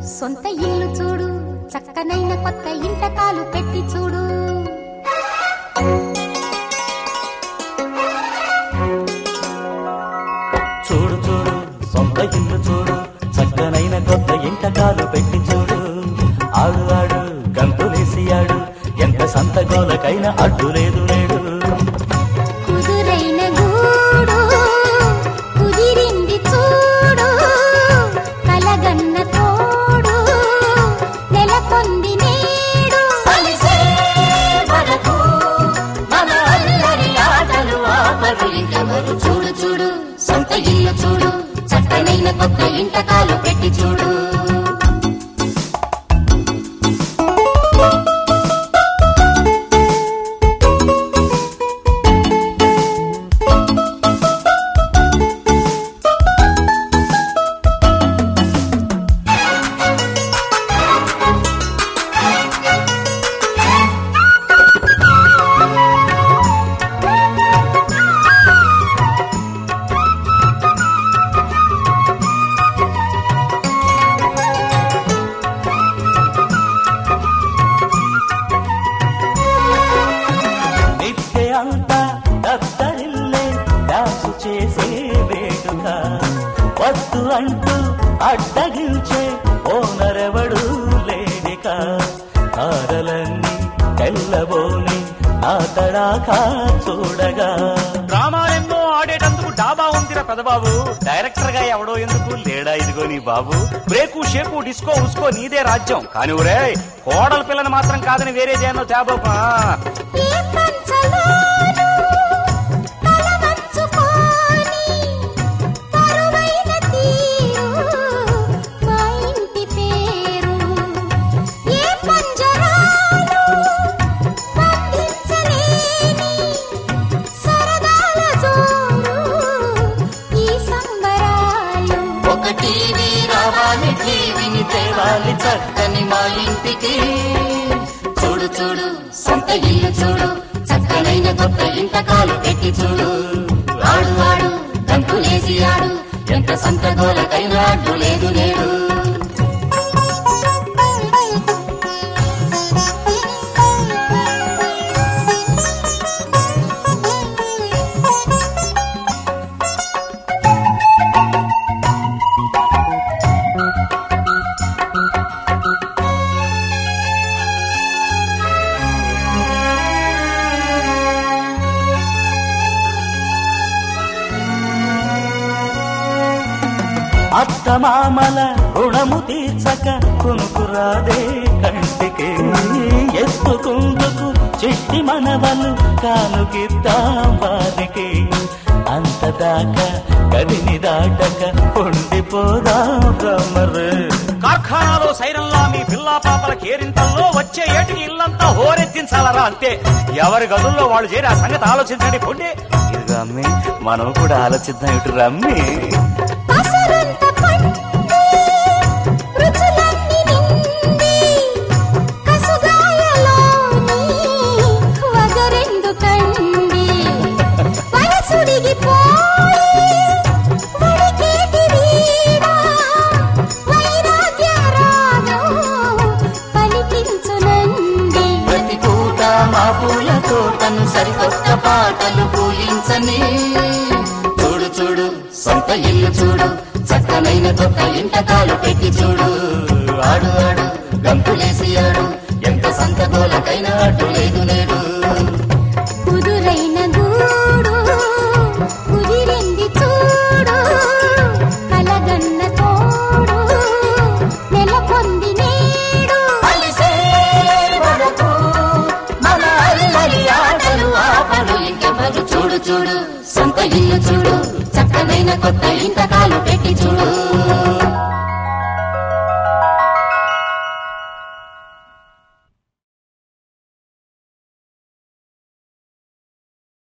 సొంత ఇల్లు చూడు చక్కనైన కొత్త ఇంటకాలు పెట్టి చూడు చూడు చూడు సొంత ఇల్లు చూడు చక్కనైన కొత్త ఇంటకాలు పెట్టి చూడు ఆడు ఆడు గంతులేసి ఆడు ఎంత సంతగోలకైనా అడ్డు లేదు నేడు కుదురైన గూడు కుదిరింది చూడు కలగన్న తోడు నెలకొంది నేడు కలిసే మనకు మన అల్లరి ఆటలు ఆపరు ఇంకెవరు చూడు చూడు సొంత ఇల్లు చూడు చక్కనైన కొత్త ఇంటకాలు పెట్టి చూడు నిత్య అంతా దత్తరిల్లే డాన్సు చేసే వేడుక వద్దు అంటూ అడ్డగించే ఓనరెవడు లేడిక తారలన్నీ తెల్లబోని నా తడాకా చూడగా డ్రామాలెన్నో ఆడేటందుకు డాబా ఉందిరా పెదబాబు డైరెక్టర్ గా ఎవడో ఎందుకు లేడా ఇదిగో నీ బాబు బ్రేకు షేకు డిస్కో ఉస్కో నీదే రాజ్యం కానీ ఒరే కోడల పిల్లని మాత్రం కాదని వేరే దేనో తేబోపా ఏ పంచలోను తల వంచుకొని పరువైన తీరు మా ఇంటి పేరు ఏ పంజరాలు బంధించలేని సరదాల జోరు ఈ సంబరాలు ఒక టీవీ రావాలి టీవీని తేవాలి చక్కని మా ఇంటికి చూడు చూడు సొంత ఇల్లు చూడు చక్కనైన కొత్త ఇంటకాలు పెట్టి చూడు ఆడు ఆడు గంతులేసి ఆడు ఎంత సంత గోలకైనా అడ్డు లేదు నేడు అత్తమామల రుణము తీర్చక కునుకురాదే కంటికి ఎత్తుకుందుకు చిట్టి మనవలు కానుకిద్దాం వారికి అంతదాకా గదిని దాటక ఉండిపోదాం రమ్మరు కార్ఖానాలో సైరన్లా మీ పిల్లా పాపల కేరింతల్లో వచ్చే ఏటికి ఇల్లంతా హోరెత్తించాలరా అంతే ఎవరి గదుల్లో వాళ్ళు చేరి ఆ సంగతి ఆలోచించండి పొండి ఇదిగో అమ్మి మనం కూడా ఆలోచిద్దాం ఇటు రమ్మి పసరంత పండి రుచులన్నీ నిండి కసుగాయలోని వగరెందు కండి వయసుడిగిపోయి వడికేటి వీడా వైరాగ్య రాగం పలికించునండి ప్రతి పూట మా పూల తోటను సరికొత్త పాటలు పూయించని చూడు చూడు సొంత ఇల్లు చూడు చక్కనైన కొత్త ఇంటకాలు పెట్టి చూడు ఆడు ఆడు గంతులేసి ఆడు ఎంత సంత గోలకైనా అడ్డు లేదు నేడు కుదురైన గూడు కుదిరింది చూడు కలగన్న తోడు నెలకొంది నేడు కలిసే మనకు మన అల్లరి ఆటలు ఆపలు ఇంకెవరు చూడు చూడు సొంత ఇల్లు చూడు చక్కనైన కొత్త ఇంతకాలు పెట్టి చూడు